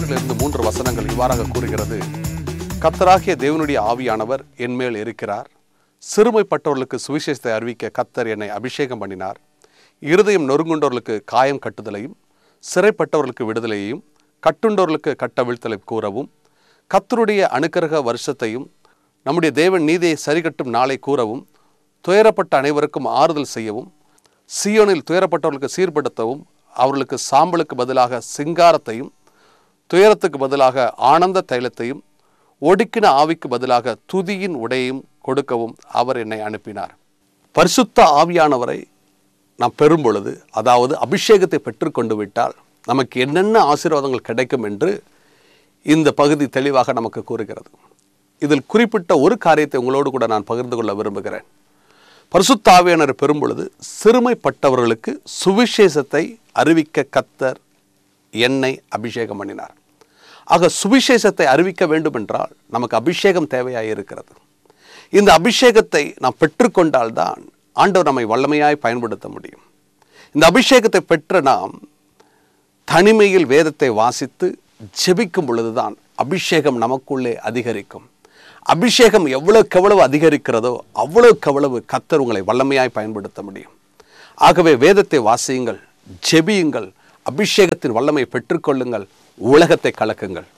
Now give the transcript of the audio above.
பதினெட்டிலிருந்து மூன்று வசனங்கள் இவ்வாறாக கூறுகிறது கத்தராகிய தேவனுடைய ஆவியானவர் என்மேல் இருக்கிறார் சிறுமைப்பட்டவர்களுக்கு சுவிசேஷத்தை அறிவிக்க கத்தர் என்னை அபிஷேகம் பண்ணினார் இருதயம் நொறுங்குண்டவர்களுக்கு காயம் கட்டுதலையும் சிறைப்பட்டவர்களுக்கு விடுதலையையும் கட்டுண்டவர்களுக்கு கட்டவிழ்த்தலை கூறவும் கத்தருடைய அனுக்கிரக வருஷத்தையும் நம்முடைய தேவன் நீதியை சரிகட்டும் நாளை கூறவும் துயரப்பட்ட அனைவருக்கும் ஆறுதல் செய்யவும் சியோனில் துயரப்பட்டவர்களுக்கு சீர்படுத்தவும் அவர்களுக்கு சாம்பலுக்கு பதிலாக சிங்காரத்தையும் துயரத்துக்கு பதிலாக ஆனந்த தைலத்தையும் ஒடுக்கின ஆவிக்கு பதிலாக துதியின் உடையையும் கொடுக்கவும் அவர் என்னை அனுப்பினார் பரிசுத்த ஆவியானவரை நாம் பெறும் பொழுது அதாவது அபிஷேகத்தை பெற்றுக்கொண்டு விட்டால் நமக்கு என்னென்ன ஆசீர்வாதங்கள் கிடைக்கும் என்று இந்த பகுதி தெளிவாக நமக்கு கூறுகிறது இதில் குறிப்பிட்ட ஒரு காரியத்தை உங்களோடு கூட நான் பகிர்ந்து கொள்ள விரும்புகிறேன் பரிசுத்த ஆவியானவர் பெறும் பொழுது சிறுமைப்பட்டவர்களுக்கு சுவிசேஷத்தை அறிவிக்க கத்தர் என்னை அபிஷேகம் பண்ணினார் ஆக சுவிசேஷத்தை அறிவிக்க வேண்டும் என்றால் நமக்கு அபிஷேகம் தேவையாக இருக்கிறது இந்த அபிஷேகத்தை நாம் பெற்றுக்கொண்டால்தான் ஆண்டவர் நம்மை வல்லமையாய் பயன்படுத்த முடியும் இந்த அபிஷேகத்தை பெற்ற நாம் தனிமையில் வேதத்தை வாசித்து ஜெபிக்கும் பொழுதுதான் அபிஷேகம் நமக்குள்ளே அதிகரிக்கும் அபிஷேகம் எவ்வளவுக்கு எவ்வளவு அதிகரிக்கிறதோ அவ்வளவுக்கு அவ்வளவு கத்தர் உங்களை வல்லமையாய் பயன்படுத்த முடியும் ஆகவே வேதத்தை வாசியுங்கள் ஜெபியுங்கள் அபிஷேகத்தின் வல்லமை பெற்றுக்கொள்ளுங்கள் உலகத்தை கலக்குங்கள்